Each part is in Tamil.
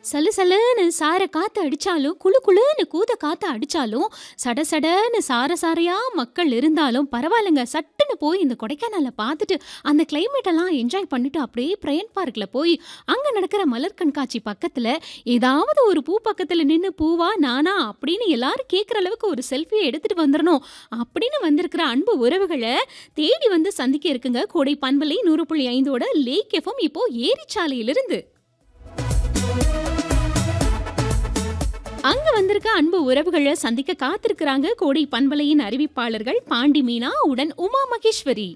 சலு சலுன்னு சார காத்து அடிச்சாலும், குளு குளுன்னு கூத காத்து அடிச்சாலும், சட சடன்னு சார சாரையா மக்கள் இருந்தாலும் பரவாயில்லங்க. சட்டுன்னு போய் இந்த கொடைக்கானல பார்த்துட்டு, அந்த கிளைமேட் எல்லாம் என்ஜாய் பண்ணிட்டு அப்படியே பிரையன்ட் பார்க்ல போய், அங்க நடக்கிற மலர் கண்காட்சி பக்கத்துல, ஏதாவது ஒரு பூ பக்கத்துல நின்னு பூவா, நானா அப்படின்னு எல்லாரும் கேட்கிற அளவுக்கு ஒரு செல்ஃபிய எடுத்துட்டு வந்துரணும். அப்படின்னு வந்திருக்கிற அன்பு உறவுகள தேடி வந்து சந்திக்க இருக்குங்க. கோடை பண்பலை 100.5ஓட லேக் எஃப்எம் இப்போ ஏரிச்சாலையிலிருந்து. அங்க வந்திருக்க அன்பு உறவுகள சந்திக்க காத்திருக்கிறாங்க கோடை பண்பலையின் அறிவிப்பாளர்கள் பாண்டி மீனா உடன் உமா மகேஸ்வரி.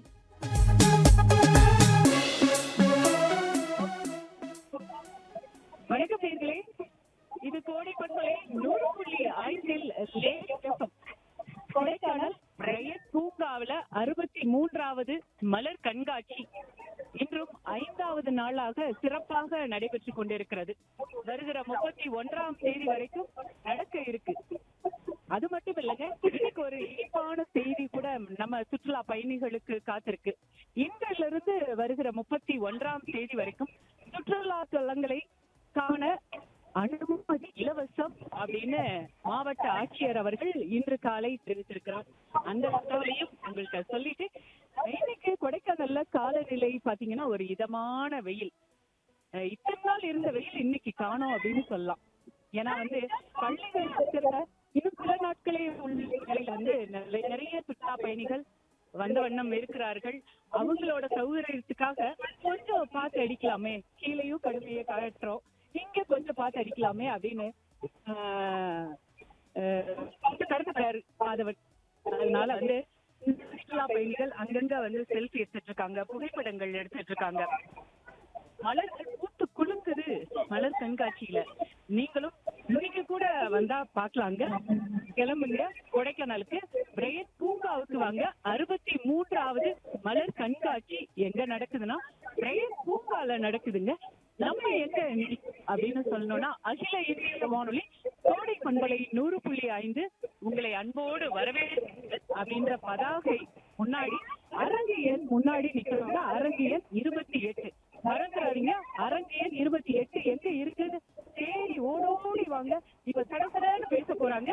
வணக்கம் நேர்களே இது கோடை பண்பலை நூறு புள்ளி ஐந்தில் லேக் எஃப்எம். கொடைக்கானல் ரயத் பூங்காவில அறுபத்தி மூன்றாவது மலர் கண்காட்சி இன்றும் ஐந்தாவது நாளாக சிறப்பாக நடைபெற்றுக் கொண்டிருக்கிறது வருகிற முப்பத்தி ஒன்றாம் தேதி வரைக்கும் நடக்க இருக்கு அது மட்டும் இல்லைங்க இன்னைக்கு ஒரு இனிப்பான செய்தி கூட நம்ம சுற்றுலா பயணிகளுக்கு காத்திருக்கு இன்றிலிருந்து வருகிற முப்பத்தி ஒன்றாம் தேதி வரைக்கும் சுற்றுலா தலங்களை காண அனுமதி இலவசம் அப்படின்னு மாவட்ட ஆட்சியர் அவர்கள் இன்று காலை தெரிவித்திருக்கிறார் அந்த தகவலையும் உங்கள்கிட்ட சொல்லிட்டு இன்னைக்கு கொடைக்கானல்ல காலநிலை பாத்தீங்கன்னா ஒரு இதமான வெயில் அஹ் இத்தனை நாள் இருந்த வெயில் இன்னைக்கு காணோம் அப்படின்னு சொல்லலாம் ஏன்னா வந்து பள்ளிகள் இருக்கிற இன்னும் சில நாட்களே உள்ள நிலையில வந்து நிறைய நிறைய சுற்றுலா பயணிகள் வந்த வண்ணம் இருக்கிறார்கள் அவங்களோட சௌகரியத்துக்காக கொஞ்சம் பார்த்து அடிக்கலாமே கீழேயும் கடுமையை காட்டுறோம் இங்க கொஞ்சம் பார்த்து அடிக்கலாமே அப்படின்னு ஆஹ், ஆஹ், கொஞ்சம் கருத்துட்டாரு மாதவன் அதனால வந்து சுற்றுலா பயணிகள் அங்கங்க வந்து செல்ஃபி எடுத்துட்டு இருக்காங்க புகைப்படங்கள் எடுத்துட்டு இருக்காங்க மலர்கள் பூத்து குலுங்குது மலர் கண்காட்சியில நீங்களும் நீங்க கூட வந்தா பாக்கலாங்க கிளம்புங்க கொடைக்கானலுக்கு பிரையட் பூங்காவுக்கு வாங்க அறுபத்தி மூன்றாவது மலர் கண்காட்சி எங்க நடக்குதுன்னா பிரையட் பூங்கால நடக்குதுங்க நம்ம எங்க அப்படின்னு சொல்லணும்னா அகில இந்திய வானொலி கோடை பண்பலை நூறு புள்ளி ஐந்து உங்களை அன்போடு வரவேற்கிறது அப்படின்ற பதாகை முன்னாடி அரங்கு எண் முன்னாடி நிக்கணும்னா அரங்கு எண் இருபத்தி எட்டு மறந்துடாதீங்க அரங்கு எண் இருபத்தி எட்டு எங்க இருக்குது சரி ஓடோடி வாங்க இப்ப சட சடன்னு பேச போறாங்க